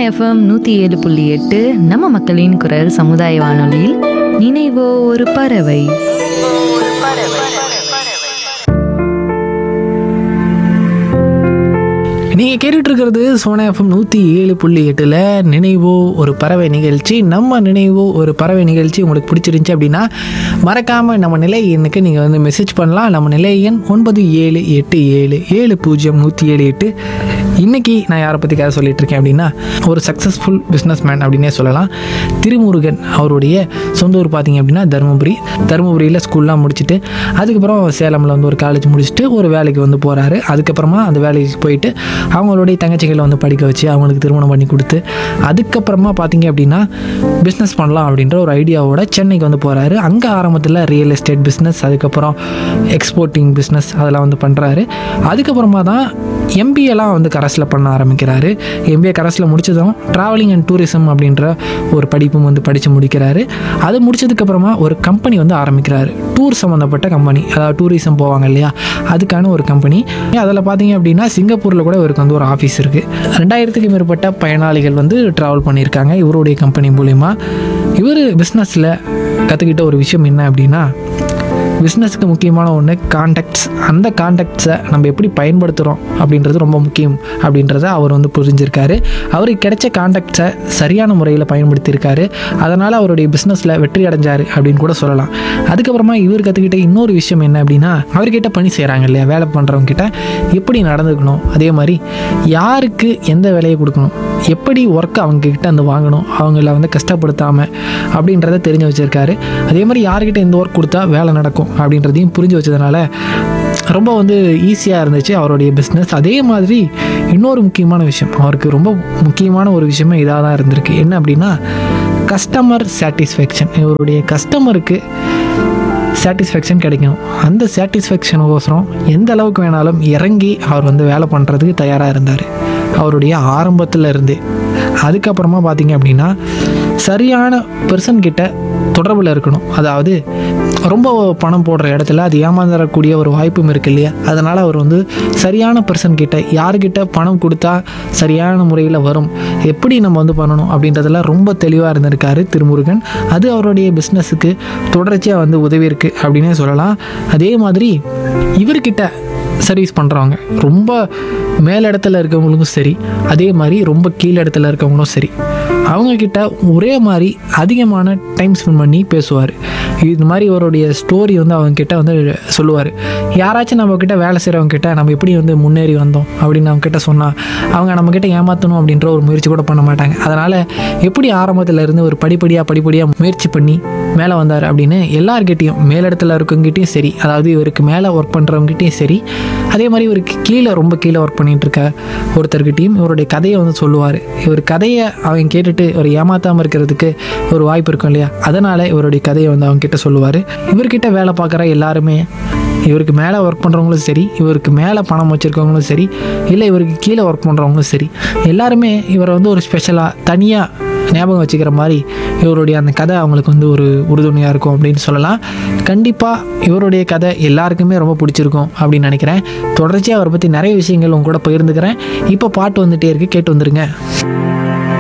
FM நூற்றி ஏழு புள்ளி எட்டு நம்ம மக்களின் குரல் சமுதாய வானொலியில் நினைவோ ஒரு பறவை நீங்கள் கேட்டுட்டு இருக்கிறது சோனா எஃப்எம் நூற்றி ஏழு புள்ளி எட்டில் நினைவோ ஒரு பறவை நிகழ்ச்சி நம்ம நினைவோ ஒரு பறவை நிகழ்ச்சி உங்களுக்கு பிடிச்சிருந்துச்சி அப்படின்னா மறக்காமல் நம்ம நிலை எண்ணுக்கு நீங்கள் வந்து மெசேஜ் பண்ணலாம் நம்ம நிலை எண் ஒன்பது ஏழு எட்டு ஏழு ஏழு பூஜ்ஜியம் நூற்றி ஏழு எட்டு இன்றைக்கி நான் யாரை பற்றி கதை சொல்லிட்டு இருக்கேன் அப்படின்னா ஒரு சக்ஸஸ்ஃபுல் பிஸ்னஸ் மேன் அப்படின்னே சொல்லலாம் திருமுருகன் அவருடைய சொந்த ஊர் பார்த்தீங்க அப்படின்னா தருமபுரி தருமபுரியில் ஸ்கூல்லாம் முடிச்சுட்டு அதுக்கப்புறம் சேலமில் வந்து ஒரு காலேஜ் முடிச்சுட்டு ஒரு வேலைக்கு வந்து போகிறாரு அதுக்கப்புறமா அந்த வேலைக்கு போயிட்டு அவங்களுடைய தங்கச்சிகளை வந்து படிக்க வச்சு அவங்களுக்கு திருமணம் பண்ணி கொடுத்து அதுக்கப்புறமா பார்த்தீங்க அப்படின்னா பிஸ்னஸ் பண்ணலாம் அப்படின்ற ஒரு ஐடியாவோட சென்னைக்கு வந்து போகிறாரு அங்கே ஆரம்பத்தில் ரியல் எஸ்டேட் பிஸ்னஸ் அதுக்கப்புறம் எக்ஸ்போர்ட்டிங் பிஸ்னஸ் அதெல்லாம் வந்து பண்ணுறாரு அதுக்கப்புறமா தான் எம்பிஏலாம் வந்து கரஸில் பண்ண ஆரம்பிக்கிறாரு எம்பிஏ கரஸில் முடிச்சதும் ட்ராவலிங் அண்ட் டூரிசம் அப்படின்ற ஒரு படிப்பும் வந்து படித்து முடிக்கிறாரு அது முடிச்சதுக்கப்புறமா ஒரு கம்பெனி வந்து ஆரம்பிக்கிறாரு டூர் சம்மந்தப்பட்ட கம்பெனி அதாவது டூரிசம் போவாங்க இல்லையா அதுக்கான ஒரு கம்பெனி அதில் பார்த்தீங்க அப்படின்னா சிங்கப்பூரில் கூட இவருக்கு வந்து ஒரு ஆஃபீஸ் இருக்குது ரெண்டாயிரத்துக்கு மேற்பட்ட பயனாளிகள் வந்து ட்ராவல் பண்ணியிருக்காங்க இவருடைய கம்பெனி மூலிமா இவர் பிஸ்னஸில் கற்றுக்கிட்ட ஒரு விஷயம் என்ன அப்படின்னா பிஸ்னஸுக்கு முக்கியமான ஒன்று கான்டாக்ட்ஸ் அந்த கான்டாக்ட்ஸை நம்ம எப்படி பயன்படுத்துகிறோம் அப்படின்றது ரொம்ப முக்கியம் அப்படின்றத அவர் வந்து புரிஞ்சிருக்காரு அவருக்கு கிடைச்ச கான்டாக்ட்ஸை சரியான முறையில் பயன்படுத்தியிருக்காரு அதனால் அவருடைய பிஸ்னஸில் வெற்றி அடைஞ்சார் அப்படின்னு கூட சொல்லலாம் அதுக்கப்புறமா இவர் கற்றுக்கிட்ட இன்னொரு விஷயம் என்ன அப்படின்னா அவர்கிட்ட பணி செய்கிறாங்க இல்லையா வேலை பண்ணுறவங்க கிட்ட எப்படி நடந்துக்கணும் அதே மாதிரி யாருக்கு எந்த வேலையை கொடுக்கணும் எப்படி ஒர்க்கை அவங்க கிட்ட வந்து வாங்கணும் அவங்கள வந்து கஷ்டப்படுத்தாமல் அப்படின்றத தெரிஞ்சு வச்சுருக்காரு அதே மாதிரி யார்கிட்ட எந்த ஒர்க் கொடுத்தா வேலை நடக்கும் அப்படின்றதையும் புரிஞ்சு வச்சதுனால ரொம்ப வந்து ஈஸியாக இருந்துச்சு அவருடைய பிஸ்னஸ் அதே மாதிரி இன்னொரு முக்கியமான விஷயம் அவருக்கு ரொம்ப முக்கியமான ஒரு விஷயமே இதாக தான் இருந்திருக்கு என்ன அப்படின்னா கஸ்டமர் சாட்டிஸ்ஃபேக்ஷன் இவருடைய கஸ்டமருக்கு சாட்டிஸ்ஃபேக்ஷன் கிடைக்கும் அந்த சாட்டிஸ்ஃபேக்ஷனுக்கோசரம் எந்த அளவுக்கு வேணாலும் இறங்கி அவர் வந்து வேலை பண்ணுறதுக்கு தயாராக இருந்தார் அவருடைய ஆரம்பத்தில் இருந்து அதுக்கப்புறமா பார்த்தீங்க அப்படின்னா சரியான பர்சன் கிட்ட தொடர்பில் இருக்கணும் அதாவது ரொம்ப பணம் போடுற இடத்துல அது ஏமாந்துடக்கூடிய ஒரு வாய்ப்பும் இருக்கு இல்லையா அதனால் அவர் வந்து சரியான பர்சன் கிட்ட யார்கிட்ட பணம் கொடுத்தா சரியான முறையில் வரும் எப்படி நம்ம வந்து பண்ணணும் அப்படின்றதெல்லாம் ரொம்ப தெளிவாக இருந்திருக்காரு திருமுருகன் அது அவருடைய பிஸ்னஸுக்கு தொடர்ச்சியாக வந்து உதவி இருக்கு அப்படின்னே சொல்லலாம் அதே மாதிரி இவர்கிட்ட சர்வீஸ் பண்ணுறவங்க ரொம்ப மேல் இடத்துல இருக்கவங்களுக்கும் சரி அதே மாதிரி ரொம்ப கீழ் இடத்துல இருக்கவங்களும் சரி அவங்கக்கிட்ட ஒரே மாதிரி அதிகமான டைம் ஸ்பெண்ட் பண்ணி பேசுவார் இது மாதிரி இவருடைய ஸ்டோரி வந்து அவங்க கிட்ட வந்து சொல்லுவார் யாராச்சும் நம்ம கிட்ட வேலை செய்கிறவங்க கிட்ட நம்ம எப்படி வந்து முன்னேறி வந்தோம் அப்படின்னு அவங்க கிட்ட சொன்னால் அவங்க நம்ம கிட்ட ஏமாற்றணும் அப்படின்ற ஒரு முயற்சி கூட பண்ண மாட்டாங்க அதனால் எப்படி ஆரம்பத்தில் இருந்து ஒரு படிப்படியாக படிப்படியாக முயற்சி பண்ணி மேலே வந்தார் அப்படின்னு எல்லார்கிட்டையும் மேலிடத்துல இருக்கவங்ககிட்டயும் சரி அதாவது இவருக்கு மேலே ஒர்க் பண்ணுறவங்ககிட்டயும் சரி அதே மாதிரி இவருக்கு கீழே ரொம்ப கீழே ஒர்க் பண்ணிட்டு இருக்க ஒருத்தர்கிட்டையும் இவருடைய கதையை வந்து சொல்லுவார் இவர் கதையை அவங்க கேட்டுட்டு இவர் ஏமாத்தாமல் இருக்கிறதுக்கு ஒரு வாய்ப்பு இருக்கும் இல்லையா அதனால் இவருடைய கதையை வந்து அவங்க கிட்ட சொல்லுவார் இவர்கிட்ட வேலை பார்க்குற எல்லாருமே இவருக்கு மேலே ஒர்க் பண்ணுறவங்களும் சரி இவருக்கு மேலே பணம் வச்சுருக்கவங்களும் சரி இல்லை இவருக்கு கீழே ஒர்க் பண்ணுறவங்களும் சரி எல்லாருமே இவரை வந்து ஒரு ஸ்பெஷலாக தனியாக ஞாபகம் வச்சுக்கிற மாதிரி இவருடைய அந்த கதை அவங்களுக்கு வந்து ஒரு உறுதுணையாக இருக்கும் அப்படின்னு சொல்லலாம் கண்டிப்பாக இவருடைய கதை எல்லாருக்குமே ரொம்ப பிடிச்சிருக்கும் அப்படின்னு நினைக்கிறேன் தொடர்ச்சியாக அவரை பற்றி நிறைய விஷயங்கள் உங்க கூட பகிர்ந்துக்கிறேன் இப்போ பாட்டு வந்துட்டே இருக்கு கேட்டு வந்துருங்க